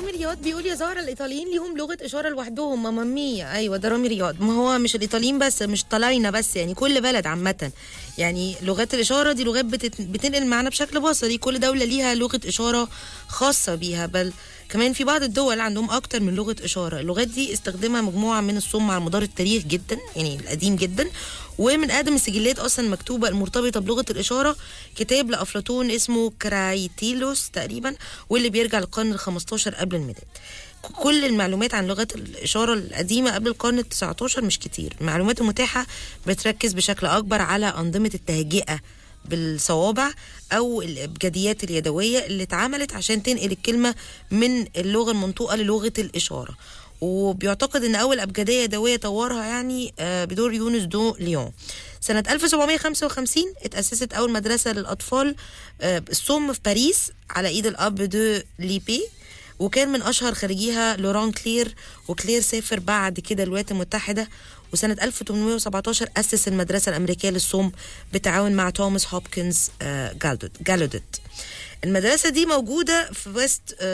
رامي رياض بيقول يا زهره الايطاليين ليهم لغه اشاره لوحدهم ماما ميا ايوه ده رامي رياض ما هو مش الايطاليين بس مش طلاينه بس يعني كل بلد عامه يعني لغات الاشاره دي لغات بتت... بتنقل معانا بشكل بصري كل دوله ليها لغه اشاره خاصه بيها بل كمان في بعض الدول عندهم اكتر من لغه اشاره اللغات دي استخدمها مجموعه من الصم على مدار التاريخ جدا يعني القديم جدا ومن اقدم السجلات اصلا المكتوبه المرتبطه بلغه الاشاره كتاب لافلاطون اسمه كرايتيلوس تقريبا واللي بيرجع للقرن ال 15 قبل الميلاد كل المعلومات عن لغة الإشارة القديمة قبل القرن ال 19 مش كتير المعلومات المتاحة بتركز بشكل أكبر على أنظمة التهجئة بالصوابع او الابجديات اليدويه اللي اتعملت عشان تنقل الكلمه من اللغه المنطوقه للغه الاشاره وبيعتقد ان اول ابجديه يدويه طورها يعني آه، بدور يونس دو ليون سنة 1755 اتأسست أول مدرسة للأطفال آه، الصم في باريس على إيد الأب دو ليبي وكان من أشهر خريجيها لوران كلير وكلير سافر بعد كده الولايات المتحدة وسنة 1817 أسس المدرسة الأمريكية للصم بالتعاون مع توماس هوبكنز آه، جالدوت جالودوت المدرسة دي موجودة في ويست آه،